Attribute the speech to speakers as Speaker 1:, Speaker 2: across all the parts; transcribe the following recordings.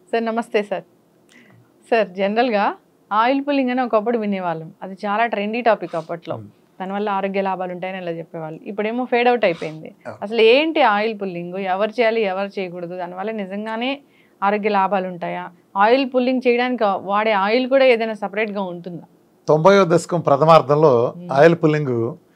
Speaker 1: Sir నమస్తే sir sir జనరల్గా oil pulling అని ఒకప్పుడు వినేవాళ్ళం అది చాలా ట్రెండీ టాపిక్ అప్పట్లో
Speaker 2: Hmm.
Speaker 1: దానివల్ల ఆరోగ్య లాభాలు ఉంటాయని ఇలా చెప్పేవాళ్ళు ఇప్పుడేమో ఫేడ్ అవుట్ అయిపోయింది
Speaker 2: Oh.
Speaker 1: అసలు ఏంటి ఆయిల్ పుల్లింగ్ ఎవరు చేయాలి ఎవరు చేయకూడదు దానివల్ల నిజంగానే ఆరోగ్య లాభాలు ఉంటాయా ఆయిల్ పుల్లింగ్ చేయడానికి వాడే ఆయిల్ కూడా ఏదైనా సపరేట్గా ఉంటుందా
Speaker 2: తొంభైవ దశకం ప్రథమార్థంలో
Speaker 1: Hmm.
Speaker 2: ఆయిల్ పుల్లింగ్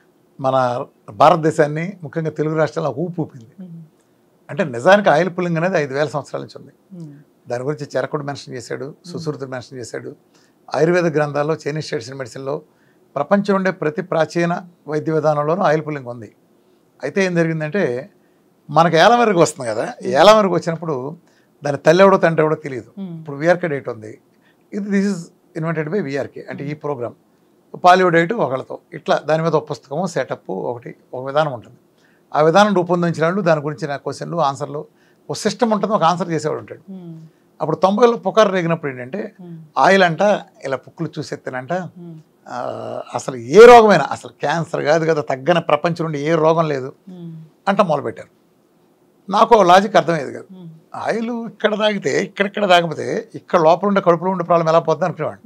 Speaker 2: మన భారతదేశాన్ని ముఖ్యంగా తెలుగు రాష్ట్రాల్లో ఊపు ఊపింది అంటే నిజానికి ఆయిల్ పుల్లింగ్ అనేది ఐదు వేల సంవత్సరాల నుంచి ఉంది దాని గురించి చరకుడు మెన్షన్ చేశాడు సుశ్రుతుడు మెన్షన్ చేశాడు ఆయుర్వేద గ్రంథాల్లో చైనీస్ ట్రెడిషన్ మెడిసిన్లో ప్రపంచం ఉండే ప్రతి ప్రాచీన వైద్య విధానంలోనూ ఆయిల్ పుల్లింగ్ ఉంది అయితే ఏం జరిగిందంటే మనకు ఏలం వరకు వస్తుంది కదా ఏలం వరకు వచ్చినప్పుడు దాని తల్లి ఎవడో తండ్రి ఎవడో తెలియదు ఇప్పుడు విఆర్కే డేట్ ఉంది ఇది this is invented by VRK అంటే ఈ ప్రోగ్రామ్ పాలియో డేట్ ఒకళ్ళతో ఇట్లా దాని మీద ఒక పుస్తకము సెటప్ ఒకటి ఒక విధానం ఉంటుంది ఆ విధానం రూపొందించిన వాళ్ళు దాని గురించిన క్వశ్చన్లు ఆన్సర్లు ఒక సిస్టమ్ ఉంటుంది ఒక ఆన్సర్ చేసేవాడు ఉంటాడు అప్పుడు తొంభైలో పుకారు రేగినప్పుడు ఏంటంటే ఆయిల్ అంట ఇలా పుక్కులు చూసెత్తినంట ఆ, అసలు ఏ రోగమైనా అసలు క్యాన్సర్ కాదు కదా తగ్గని ప్రపంచం నుండి ఏ రోగం లేదు అంట మొదలుపెట్టారు నాకు ఓ లాజిక్ అర్థమయ్యేది కాదు ఆయిల్ ఇక్కడ తాగితే ఇక్కడిక్కడ తాగిపోతే ఇక్కడ లోపల ఉండే కడుపులో ఉండే ప్రాబ్లం ఎలా పోతుంది అనుకునేవాడు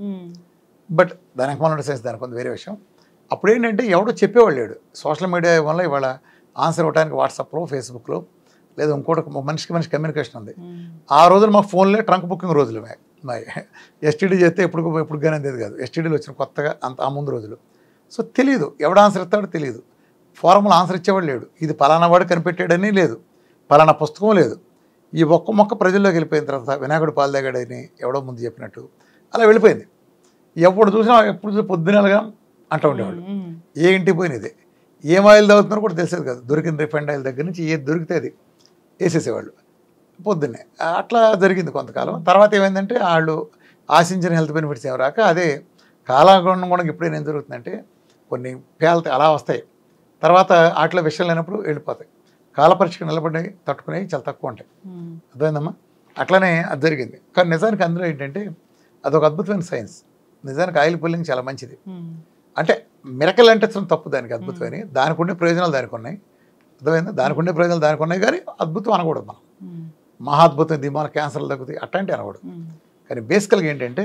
Speaker 2: బట్ దానికి మన సైన్స్ దానికి కొంత వేరే విషయం అప్పుడు ఏంటంటే ఎవడో చెప్పేవాళ్ళు లేడు సోషల్ మీడియా వల్ల ఇవాళ ఆన్సర్ ఇవ్వడానికి వాట్సాప్లో ఫేస్బుక్లో లేదా ఇంకోటి ఒక మనిషికి మనిషి కమ్యూనికేషన్ ఉంది ఆ రోజులు మా ఫోన్లే ట్రంక్ బుకింగ్ రోజులు మా మా ఎస్టీడీ చేస్తే ఎప్పుడు ఎప్పుడు కానీ అందేది కాదు ఎస్టీడీలు వచ్చిన కొత్తగా అంత ఆ ముందు రోజులు సో తెలియదు ఎవడు ఆన్సర్ ఇస్తాడో తెలియదు ఫార్ములా ఆన్సర్ ఇచ్చేవాడు లేడు ఇది పలానా వాడు కనిపెట్టాడని లేదు పలానా పుస్తకం లేదు ఈ ఒక్క మొక్క ప్రజల్లోకి వెళ్ళిపోయిన తర్వాత వినాయకుడు పాలు తాగాడని ఎవడో ముందు చెప్పినట్టు అలా వెళ్ళిపోయింది ఎప్పుడు చూసినా ఎప్పుడు చూసినా పొద్దునలుగా అంటూ ఉండేవాళ్ళు ఏ ఇంటికి పోయినది ఏం ఆయిల్ తాగుతున్నారో కూడా తెలిసేది కాదు దొరికిన రిఫైండ్ ఆయిల్ దగ్గర నుంచి ఏది దొరికితే అది వేసేసేవాళ్ళు పొద్దున్నే అట్లా జరిగింది కొంతకాలం తర్వాత ఏమైందంటే వాళ్ళు ఆశించిన హెల్త్ బెనిఫిట్స్ ఏమి రాక అదే కాలాగుణం కూడా ఇప్పుడేం ఏం జరుగుతుందంటే కొన్ని పేలతాయి అలా వస్తాయి తర్వాత వాటిలో విషయం లేనప్పుడు వెళ్ళిపోతాయి కాల పరీక్షకు నిలబడినవి తట్టుకునేవి చాలా తక్కువ ఉంటాయి అర్థమైందమ్మా అట్లనే అది జరిగింది కానీ నిజానికి అందులో ఏంటంటే అదొక అద్భుతమైన సైన్స్ నిజానికి ఆయిల్ పుల్లింగ్ చాలా మంచిది అంటే మిరకల్ అంటే అసలు తప్పు దానికి అద్భుతమని దానికి ఉండే ప్రయోజనాలు దానికి ఉన్నాయి అర్థమైందా దానికి ఉండే ప్రయోజనాలు దానికి ఉన్నాయి కానీ అద్భుతం అనకూడదు మనం మహా అద్భుతం ఇది మన క్యాన్సర్లు తగ్గుతాయి అట్లాంటి అనకూడదు కానీ బేసికల్గా ఏంటంటే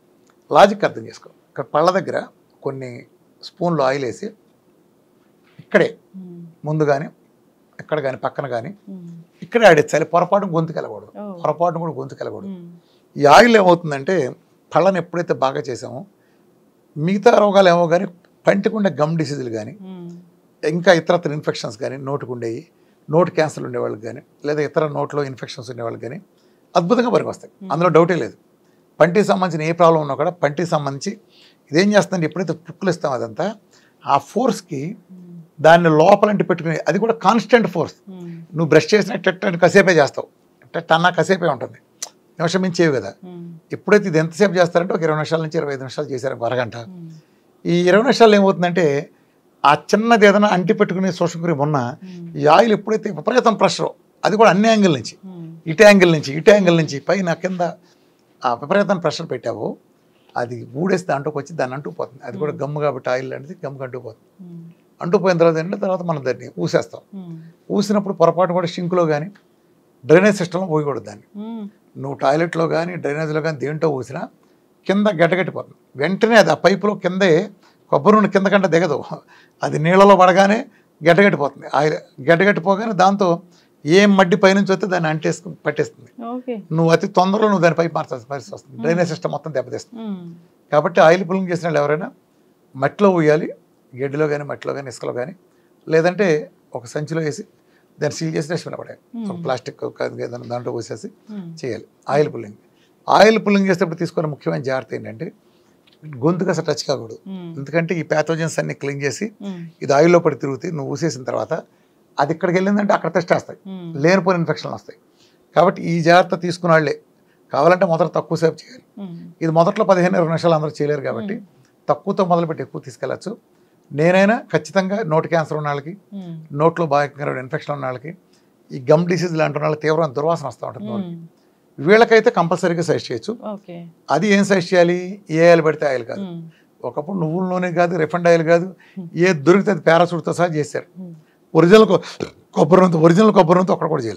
Speaker 2: లాజిక్ అర్థం చేసుకో ఇక్కడ పళ్ళ దగ్గర కొన్ని స్పూన్లు ఆయిల్ వేసి ఇక్కడే ముందు కానీ ఇక్కడ కానీ పక్కన కానీ ఇక్కడే ఆడేచ్చాలి పొరపాటు గొంతుకు వెళ్ళకూడదు పొరపాటును కూడా గొంతుకు వెళ్ళకూడదు ఈ ఆయిల్ ఏమవుతుందంటే పళ్ళని ఎప్పుడైతే బాగా చేసామో మిగతా రోగాలు ఏమో కానీ పంటికుండే గమ్ డిసీజులు కానీ ఇంకా ఇతరత్ర ఇన్ఫెక్షన్స్ కానీ నోటికి ఉండేవి నోటి క్యాన్సర్లు ఉండేవాళ్ళకి కానీ లేదా ఇతర నోట్లో ఇన్ఫెక్షన్స్ ఉండేవాళ్ళకి కానీ అద్భుతంగా పనికి వస్తాయి అందులో డౌటే లేదు పంటికి సంబంధించిన ఏ ప్రాబ్లం ఉన్నా కూడా పంటికి సంబంధించి ఇదేం చేస్తుందంటే ఎప్పుడైతే పుక్కులు ఇస్తాం అదంతా ఆ ఫోర్స్కి దాన్ని లోపలంటి పెట్టుకునే అది కూడా కాన్స్టెంట్ ఫోర్స్ నువ్వు బ్రష్ చేసినట్టు కసేపే చేస్తావు టెట్ అన్నా కసేపే ఉంటుంది నిమిషం మించేవి కదా ఎప్పుడైతే ఇది ఎంతసేపు చేస్తారంటే ఒక ఇరవై నిమిషాల నుంచి ఇరవై ఐదు నిమిషాలు చేశారు ఒక అరగంట ఈ ఇరవై నిమిషాలు ఏమవుతుందంటే ఆ చిన్నది ఏదైనా అంటి పెట్టుకునే సోషల్ క్రీమ్ ఉన్న ఈ ఆయిల్ ఎప్పుడైతే విపరీతం ప్రెషర్ అది కూడా అన్ని యాంగిల్ నుంచి ఇటు యాంగిల్ నుంచి ఇటు యాంగిల్ నుంచి పైన కింద ఆ విపరీతం ప్రెషర్ పెట్టావో అది ఊడేస్తే అంటుకు వచ్చి దాన్ని అంటుకుపోతుంది అది కూడా గమ్ము కాబట్టి ఆయిల్ అనేది గమ్ముకు అంటుకుపోతుంది అంటుకుపోయిన తర్వాత ఏంటంటే తర్వాత మనం దాన్ని ఊసేస్తాం ఊసినప్పుడు పొరపాటు కూడా షింకులో కానీ డ్రైనేజ్ సిస్టంలో పోయకూడదు దాన్ని నువ్వు టాయిలెట్లో కానీ డ్రైనేజ్లో కానీ దేంట్లో ఊసినా కింద గడ్డగట్టిపోతుంది వెంటనే అది ఆ పైపులో కిందే కొబ్బరి నూనె కింద కంటే దిగదు అది నీళ్ళలో పడగానే గడ్డగట్టిపోతుంది ఆయిల్ గడ్డగట్టిపోగానే దాంతో ఏం మడ్డి పైనుంచి వస్తే దాన్ని అంటేసుకుని పట్టేస్తుంది
Speaker 1: ఓకే
Speaker 2: నువ్వు అతి తొందరలో నువ్వు దాని పైపు మార్చాల్సిన పరిస్థితి వస్తుంది డ్రైనేజ్ సిస్టమ్ మొత్తం దెబ్బతీస్తుంది కాబట్టి ఆయిల్ పుల్లింగ్ చేసిన వాళ్ళు ఎవరైనా మట్టిలో పోయాలి గడ్డిలో కానీ మట్టిలో కానీ ఇసుకలో కానీ లేదంటే ఒక సంచిలో వేసి దాన్ని సీల్ చేసి డస్ట్బిన్ పడాలి ఒక ప్లాస్టిక్ ఏదైనా దాంట్లో పోసేసి చేయాలి ఆయిల్ పుల్లింగ్ ఆయిల్ పుల్లింగ్ చేసేటప్పుడు తీసుకునే ముఖ్యమైన జాగ్రత్త ఏంటంటే గొంతుకు అసలు టచ్ కాకూడదు ఎందుకంటే ఈ ప్యాథోజన్స్ అన్ని క్లీన్ చేసి ఇది ఆయిల్లో పడి తిరుగుతాయి నువ్వు ఊసేసిన తర్వాత అది ఇక్కడికి వెళ్ళిందంటే అక్కడ టెస్ట్ వేస్తాయి లేనిపోయిన ఇన్ఫెక్షన్లు వస్తాయి కాబట్టి ఈ జాగ్రత్త తీసుకున్న వాళ్ళే కావాలంటే మొదట తక్కువ సేపు చేయాలి ఇది మొదట్లో పదిహేను ఇరవై నిమిషాలు అందరూ చేయలేరు కాబట్టి తక్కువతో మొదలుపెట్టి ఎక్కువ తీసుకెళ్ళచ్చు నేనైనా ఖచ్చితంగా నోటి క్యాన్సర్ ఉన్న వాళ్ళకి నోట్లో బాగా ఇన్ఫెక్షన్ ఉన్న వాళ్ళకి ఈ గమ్ డిసీజ్ లాంటి వాళ్ళకి తీవ్రమైన దుర్వాసన వస్తూ ఉంటుంది నోటికి. వీళ్ళకైతే కంపల్సరీగా సజెస్ట్ చేయొచ్చు
Speaker 1: ఓకే
Speaker 2: అది ఏం సజెస్ట్ చేయాలి ఏ ఆయిల్ పెడితే ఆయిల్ కాదు ఒకప్పుడు నువ్వుల నూనె కాదు రిఫండ్ ఆయిల్ కాదు ఏ దొరికితే అది పారాసూట్తో సహా చేశారు ఒరిజినల్ కొ- కొబ్బరి నూనె ఒరిజినల్ కొబ్బరి నూనెతో ఒక్కడ కూడా చేయలేదు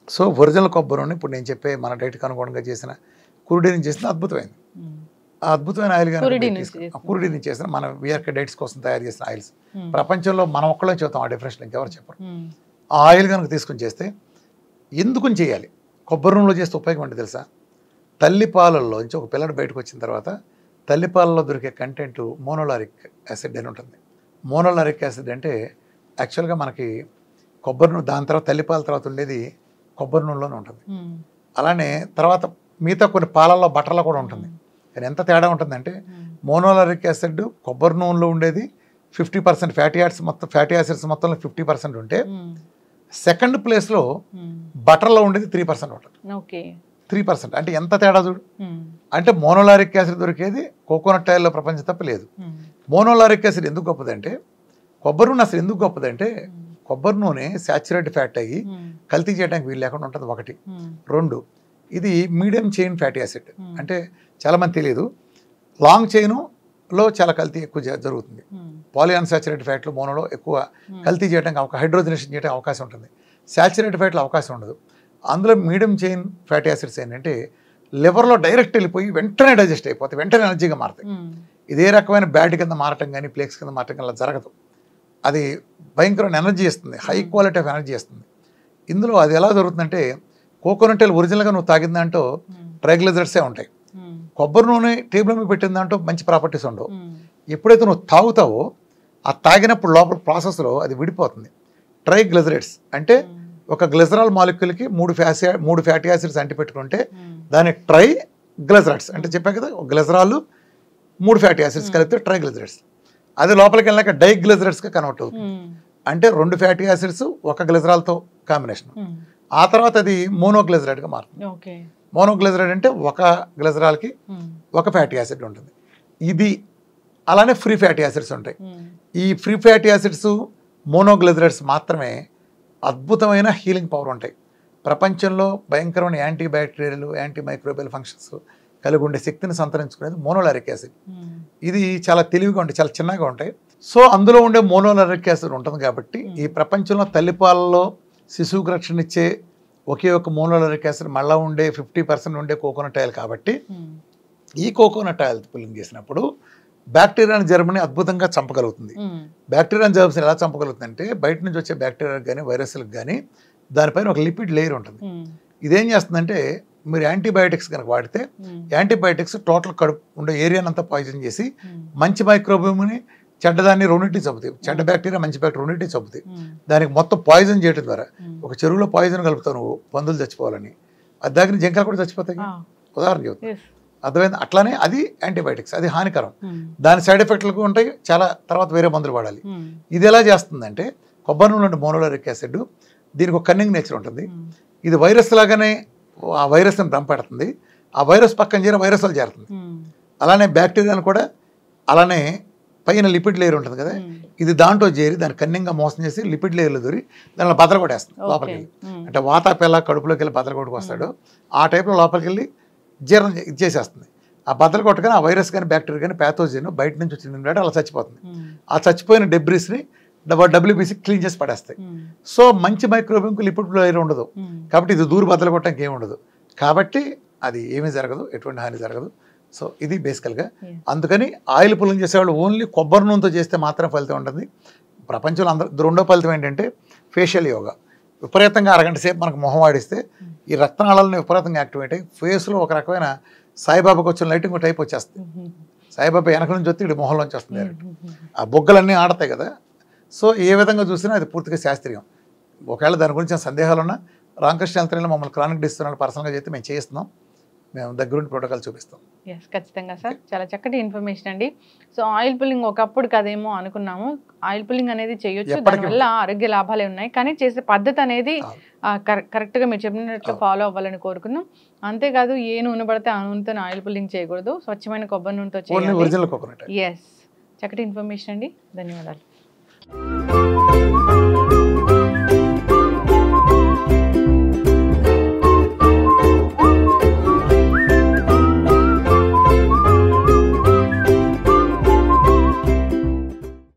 Speaker 2: సో ఒరిజినల్ కొబ్బరి నూనె ఇప్పుడు నేను చెప్పే మన డైట్కి అనుగుణంగా చేసిన కురుడి నుంచి చేసిన అద్భుతమైంది
Speaker 1: ఉమ్.
Speaker 2: ఆ అద్భుతమైన ఆయిల్ కానీ
Speaker 1: కురుడి
Speaker 2: మీరు
Speaker 1: నుంచి
Speaker 2: తీసుకు-
Speaker 1: చేసిన.
Speaker 2: కురుడి నుంచి చేసిన మన విఆర్కే డైట్స్ కోసం తయారు చేసిన ఆయిల్స్
Speaker 1: ఉమ్.
Speaker 2: ప్రపంచంలో మనం ఒక్కళ్ళే చూద్దాం ఆ డిఫరెన్స్ ఇంకెవరు చెప్పరు
Speaker 1: ఉమ్.
Speaker 2: ఆ ఆయిల్ కనుక తీసుకుని చేస్తే ఎందుకుని చేయాలి కొబ్బరి నూనెలో చేస్తే ఉపయోగం అంటే తెలుసా తల్లి పాలల్లోంచి ఒక పిల్లడు బయటకు వచ్చిన తర్వాత తల్లి పాలలో దొరికే కంటెంట్ మోనోలారిక్ యాసిడ్ అని ఉంటుంది మోనోలారిక్ యాసిడ్ అంటే యాక్చువల్గా మనకి కొబ్బరి నూనె దాని తర్వాత తల్లిపాల తర్వాత ఉండేది కొబ్బరి నూనెలోనే ఉంటుంది
Speaker 1: ఉమ్.
Speaker 2: అలానే తర్వాత మిగతా కొన్ని పాలల్లో బట్టర్లో కూడా ఉంటుంది కానీ ఎంత తేడా ఉంటుందంటే
Speaker 1: ఉమ్.
Speaker 2: మోనోలారిక్ యాసిడ్ కొబ్బరి నూనెలో ఉండేది ఫిఫ్టీ పర్సెంట్ ఫ్యాటీ యాసిడ్స్ మొత్తం ఫ్యాటీ యాసిడ్స్ మొత్తంలో ఫిఫ్టీ పర్సెంట్ ఉంటే
Speaker 1: ఉమ్.
Speaker 2: సెకండ్ ప్లేస్లో
Speaker 1: ఉమ్.
Speaker 2: బటర్లో ఉండేది త్రీ పర్సెంట్ ఉంటుంది
Speaker 1: ఓకే
Speaker 2: త్రీ పర్సెంట్ అంటే ఎంత తేడా చూడు
Speaker 1: ఉమ్.
Speaker 2: అంటే మోనోలారిక్ యాసిడ్ దొరికేది కోకోనట్ ఆయిల్లో ప్రపంచం తప్ప లేదు
Speaker 1: ఉమ్.
Speaker 2: మోనోలారిక్ యాసిడ్ ఎందుకు గొప్పదంటే కొబ్బరి నూనె అసలు ఎందుకు గొప్పదంటే
Speaker 1: ఉమ్.
Speaker 2: కొబ్బరి నూనె సాచురేట్ ఫ్యాట్ అయ్యి
Speaker 1: ఉమ్.
Speaker 2: కల్తీ చేయడానికి వీలు లేకుండా ఉంటుంది ఒకటి
Speaker 1: ఉమ్.
Speaker 2: రెండు ఇది medium chain fatty acid
Speaker 1: Hmm.
Speaker 2: అంటే చాలామంది తెలియదు లాంగ్ చైన్లో చాలా కల్తీ ఎక్కువ జ- జరుగుతుంది
Speaker 1: ఉమ్.
Speaker 2: పాలీ అన్సాచురేటెడ్ ఫ్యాట్లు మోనోలో ఎక్కువ
Speaker 1: ఉమ్.
Speaker 2: కల్తీ చేయడానికి అవకాశం హైడ్రోజనేషన్ చేయడానికి అవకాశం ఉంటుంది సాచురేటెడ్ ఫ్యాట్లో అవకాశం ఉండదు అందులో మీడియం చైన్ ఫ్యాటీ యాసిడ్స్ ఏంటంటే లివర్లో డైరెక్ట్ వెళ్ళిపోయి వెంటనే డైజెస్ట్ అయిపోతాయి వెంటనే ఎనర్జీగా మారుతాయి
Speaker 1: ఉమ్.
Speaker 2: ఇదే రకమైన బ్యాడ్ కింద మారటం కానీ ప్లేక్స్ కింద మారటం కానీ అలా జరగదు అది భయంకరమైన ఎనర్జీ ఇస్తుంది హై క్వాలిటీ ఆఫ్ ఎనర్జీ ఇస్తుంది ఇందులో అది ఎలా జరుగుతుందంటే కోకోనట్ ఆయిల్ ఒరిజినల్గా నువ్వు తాగిన దాంట్లో
Speaker 1: ఉమ్.
Speaker 2: ట్రైగ్లిజరైడ్సే ఉంటాయి
Speaker 1: ఉమ్.
Speaker 2: కొబ్బరి నూనె టేబుల్ మీద పెట్టిన దాంట్లో మంచి ప్రాపర్టీస్ ఉండవు
Speaker 1: ఉమ్.
Speaker 2: ఎప్పుడైతే నువ్వు తాగుతావో ఆ తాగినప్పుడు లోపల ప్రాసెస్లో అది విడిపోతుంది ట్రైగ్లిజరైడ్స్ అంటే
Speaker 1: ఉమ్.
Speaker 2: ఒక గ్లిజరాల్ మాలిక్యూల్కి మూడు ఫ్యాసి మూడు ఫ్యాటీ యాసిడ్స్ అంటి పెట్టుకుంటే
Speaker 1: ఉమ్.
Speaker 2: దాని ట్రై గ్లిజరైడ్స్ అంటే చెప్పా కదా ఒక గ్లిజరాలు మూడు ఫ్యాటీ యాసిడ్స్ కలిపితే ట్రై గ్లిజరైడ్స్ అది లోపలికి వెళ్ళాక డై గ్లిజరైడ్స్గా కన్వర్ట్ అవుతుంది
Speaker 1: ఉమ్.
Speaker 2: అంటే రెండు ఫ్యాటీ యాసిడ్స్ ఒక గ్లిజరాల్తో కాంబినేషన్
Speaker 1: ఉమ్.
Speaker 2: ఆ తర్వాత అది మోనోగ్లిజరైడ్గా మారుతుంది
Speaker 1: ఓకే
Speaker 2: మోనోగ్లిజరైడ్ అంటే ఒక గ్లిజరాల్కి
Speaker 1: ఉమ్.
Speaker 2: ఒక ఫ్యాటీ యాసిడ్ ఉంటుంది ఇది అలానే ఫ్రీ ఫ్యాటీ యాసిడ్స్ ఉంటాయి
Speaker 1: ఉమ్.
Speaker 2: ఈ ఫ్రీ ఫ్యాటీ యాసిడ్స్ మోనోగ్లిజరైడ్స్ మాత్రమే అద్భుతమైన హీలింగ్ పవర్ ఉంటాయి ప్రపంచంలో భయంకరమైన antibacterial antimicrobial functions కలిగి ఉండే శక్తిని సంతరించుకునేది మోనోలారిక్ యాసిడ్
Speaker 1: ఉమ్.
Speaker 2: ఇది చాలా తెలివిగా ఉంటాయి చాలా చిన్నగా ఉంటాయి సో అందులో ఉండే మోనోలారిక్ యాసిడ్ ఉంటుంది కాబట్టి ఈ ప్రపంచంలో తల్లిపాలలో శిశువుకు రక్షణ ఇచ్చే ఒకే ఒక మోనోలారిక్ యాసిడ్ మళ్ళా ఉండే ఫిఫ్టీ పర్సెంట్ ఉండే కోకోనట్ ఆయిల్ కాబట్టి
Speaker 1: ఉమ్.
Speaker 2: ఈ కోకోనట్ ఆయిల్ పుల్లింగ్ చేసినప్పుడు బ్యాక్టీరియాని జర్మనీ అద్భుతంగా చంపగలుగుతుంది
Speaker 1: ఉమ్.
Speaker 2: బ్యాక్టీరియా జర్మ్స్ ఎలా చంపగలుగుతుందంటే బయట నుంచి వచ్చే బ్యాక్టీరియాకి కానీ వైరస్లకు కానీ దానిపైన ఒక లిపిడ్ లేయర్ ఉంటుంది
Speaker 1: ఉమ్.
Speaker 2: ఇదేం చేస్తుందంటే మీరు యాంటీబయాటిక్స్ కనుక వాడితే
Speaker 1: ఉమ్.
Speaker 2: యాంటీబయాటిక్స్ టోటల్ కడుపు ఉండే ఏరియాని అంతా పాయిజన్ చేసి
Speaker 1: ఉమ్.
Speaker 2: మంచి మైక్రోబియమ్ని చెడ్డదాన్ని రెండింటిని చంపుతాయి చెడ్డ బ్యాక్టీరియా మంచి బ్యాక్టీరియా రెండింటిని చంపుతాయి
Speaker 1: ఉమ్.
Speaker 2: దానికి మొత్తం పాయిజన్ చేయడం ద్వారా
Speaker 1: ఉమ్.
Speaker 2: ఒక చెరువులో పాయిజన్ కలుపుతావు నువ్వు పందులు చచ్చిపోవాలని అది దగ్గర జంకలు కూడా చచ్చిపోతాయి
Speaker 1: ఆ.
Speaker 2: ఉదాహరణ చెబుతాను
Speaker 1: Yes.
Speaker 2: అర్థమైంది అట్లానే అది యాంటీబయాటిక్స్ అది హానికరం
Speaker 1: ఉమ్.
Speaker 2: దాని సైడ్ ఎఫెక్ట్లు ఉంటాయి చాలా తర్వాత వేరే మందులు వాడాలి
Speaker 1: ఉమ్.
Speaker 2: ఇది ఎలా చేస్తుందంటే కొబ్బరి నూనె మోనోలరిక్ యాసిడ్ దీనికి ఒక కన్నింగ్ నేచర్ ఉంటుంది
Speaker 1: ఉమ్.
Speaker 2: ఇది వైరస్ లాగానే ఆ వైరస్ని రంపెడుతుంది ఆ వైరస్ పక్కన చేరి వైరస్ వాళ్ళు చేరుతుంది
Speaker 1: ఉమ్.
Speaker 2: అలానే బ్యాక్టీరియాను కూడా అలానే పైన లిపిడ్ లేయర్ ఉంటుంది కదా
Speaker 1: ఉమ్.
Speaker 2: ఇది దాంట్లో చేరి దాన్ని కన్నింగా మోసం చేసి లిపిడ్ లేయర్లో దూరి దానిలో బద్దలు కొట్టేస్తుంది లోపలికి
Speaker 1: ఓకే.
Speaker 2: వెళ్ళి
Speaker 1: ఉమ్.
Speaker 2: అంటే వాతాపి ఎలా కడుపులోకి వెళ్ళి బద్దలు కొట్టుకు వస్తాడు ఆ టైప్లో లోపలికి వెళ్ళి జీర్ణం చే- ఇది చేసేస్తుంది ఆ బద్దలు కొట్టగానే ఆ వైరస్ కానీ బ్యాక్టీరియా కానీ ప్యాథోజన్ బయట నుంచి వచ్చింది కాబట్టి అలా చచ్చిపోతుంది
Speaker 1: ఉమ్.
Speaker 2: ఆ చచ్చిపోయిన డెబ్రిస్ని డబ్ల్యూబీసీ క్లీన్ చేసి పడేస్తాయి
Speaker 1: ఉమ్.
Speaker 2: సో మంచి మైక్రోబియంకు లిపిడ్ లేయర్ ఉండదు
Speaker 1: ఉమ్.
Speaker 2: కాబట్టి ఇది దూరు బద్దలు కొట్టడానికి ఏమి ఉండదు కాబట్టి అది ఏమీ జరగదు ఎటువంటి హాని జరగదు సో ఇది బేసికల్గా
Speaker 1: Yeah.
Speaker 2: అందుకని ఆయిల్ పుల్లింగ్ చేసేవాళ్ళు ఓన్లీ కొబ్బరి నూనెతో చేస్తే మాత్రం ఫలితం ఉంటుంది ప్రపంచంలో అందరూ రెండో ఫలితం ఏంటంటే ఫేషియల్ యోగా విపరీతంగా అరగంట సేపు మనకు మొహం వాడిస్తే ఈ రక్తనాళాలను విపరీతంగా యాక్టివేట్ అయ్యి ఫేస్లో ఒక రకమైన సాయిబాబాకి వచ్చిన లైటింగ్ టైప్ వచ్చేస్తుంది
Speaker 1: ఉమ్.
Speaker 2: సాయిబాబా వెనక నుంచి వస్తే ఇటు మొహంలోంచి వస్తుంది direct.
Speaker 1: ఉమ్.
Speaker 2: ఆ బొగ్గలన్నీ ఆడతాయి కదా సో ఏ విధంగా చూసినా అది పూర్తిగా శాస్త్రీయం ఒకవేళ దాని గురించి ఏమైనా సందేహాలు ఉన్నా రామకృష్ణ హెల్త్ మమ్మల్ని క్రానిక్ డిస్తున్నారు పర్సనల్గా చేస్తే మేము చేయిస్తున్నాం మేము దగ్గరుండి ప్రోటోకాల్ చూపిస్తాం
Speaker 1: ఎస్ ఖచ్చితంగా సార్ చాలా చక్కటి ఇన్ఫర్మేషన్ అండి సో ఆయిల్ పుల్లింగ్ ఒకప్పుడు కదేమో అనుకున్నాము ఆయిల్ పుల్లింగ్ అనేది చేయొచ్చు
Speaker 2: ఎప్పటికీ
Speaker 1: దానివల్ల ఆరోగ్య లాభాలే ఉన్నాయి కానీ చేసే పద్ధతి అనేది
Speaker 2: అవును.
Speaker 1: ఆ, కరె- కరెక్ట్గా మీరు చెప్పినట్లు
Speaker 2: అవును.
Speaker 1: ఫాలో అవ్వాలని కోరుకుందాం అంతేకాదు ఏ నూనె పడితే ఆ నూనెతో ఆయిల్ పుల్లింగ్ చేయకూడదు స్వచ్ఛమైన కొబ్బరి నూనెతో
Speaker 2: ఓన్లీ
Speaker 1: చేయాలి
Speaker 2: ఒరిజినల్ కోకోనట్
Speaker 1: ఎస్ చక్కటి ఇన్ఫర్మేషన్ అండి ధన్యవాదాలు